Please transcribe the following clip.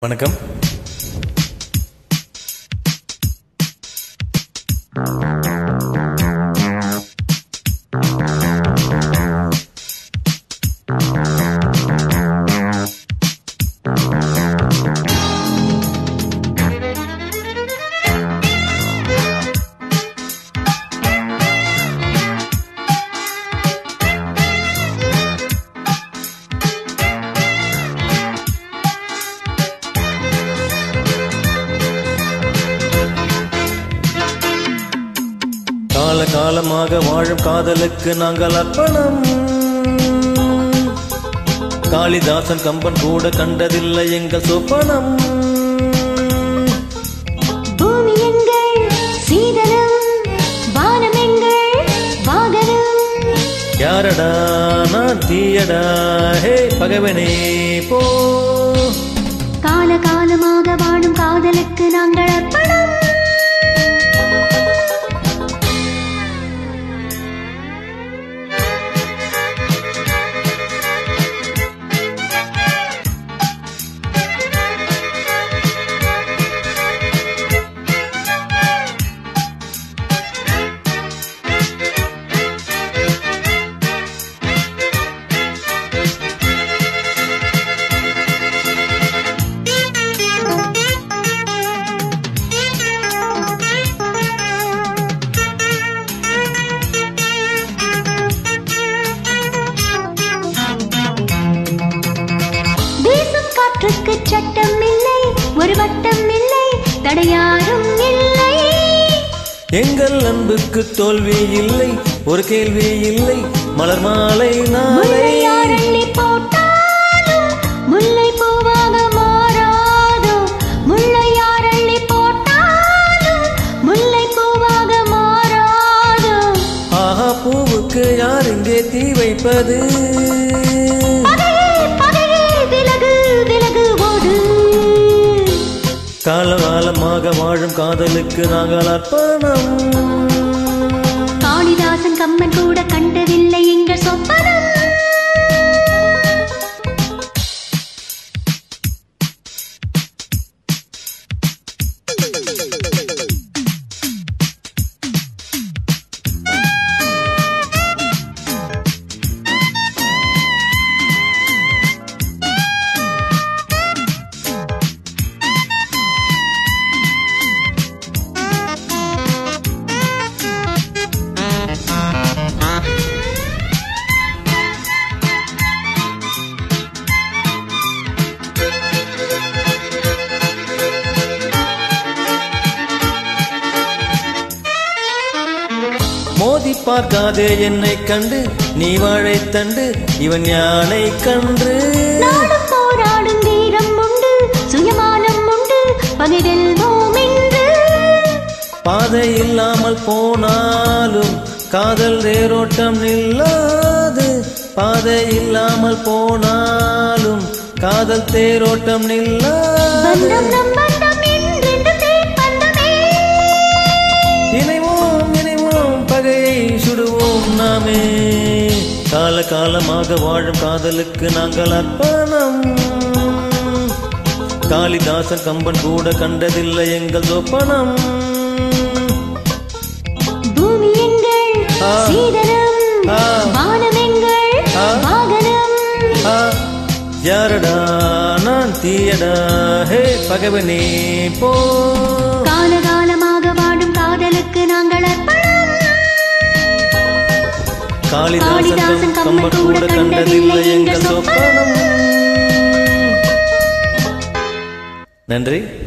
வணக்கம் கால காலமாக வாழும் காதலுக்கு நாங்கள் அர்ப்பணம் காளிதாசன் கம்பன் கூட கண்டதில்லை எங்கள் சொப்பனம் பூமி எங்கள் சீதனம் வானம் எங்கள் வாகனம் யாரடா நான் தீயடா ஹே பகவனே போ கால காலமாக வாழும் காதலுக்கு நாங்கள் அர்ப்பணம் வீசும் காற்றுக்கு சட்டம் இல்லை ஒரு வட்டம் இல்லை தடையாரும் இல்லை எங்கள் அன்புக்கு தோல்வி இல்லை ஒரு கேள்வி இல்லை மலர் மாலை நாளை முல்லையார் அள்ளி போட்டாலும் முல்லை பூவாக மாறாதோ முல்லையார் அள்ளி போட்டாலும் முல்லை பூவாக மாறாதோ ஆஹா பூவுக்கு யார் இங்கே தீ வைப்பது பகையே பகையே விலகு விலகு ஓடு காலகாலமாக வாழும் காதலுக்கு நாங்கள் அர்ப்பணம் காளிதாசன் கம்மன் கூட கண்டதில்லை எங்கள் சொப்பனம் மோதி பார்க்காதே என்னை கண்டு நீ வாழைத்தண்டு இவன் யானை கன்று நாடும் போராடும் வீரம் உண்டு சுயமானம் உண்டு பகை வெல்வோம் என்று பாதை இல்லாமல் போனாலும் காதல் தேரோட்டம் நில்லாது பாதை இல்லாமல் போனாலும் காதல் தேரோட்டம் நில்லாது பந்தம் நம் பந்தம் என்றென்று தேன் பந்தமே இணைவோம் இணைவோம் பகையை சுடுவோம் நாமே கால காலமாக வாழும் காதலுக்கு நாங்கள் அர்ப்பணம் காளிதாசன் கம்பன் கூட கண்டதில்லை எங்கள் சொப்பனம் பூமி எங்கள் ஆ. சீதனம் ஆ. வானம் எங்கள் ஆ. வாகனம் ஆ, யாரடா நான் தீயடா ஹே பகவனே போ காலகாலமாக வாடும் காதலுக்கு நாங்கள் அர்ப்பணம் காளிதாசன் காளிதாசன் கம்பன் கூட கண்டதில்லை எங்கள் சொப்பனம் நன்றி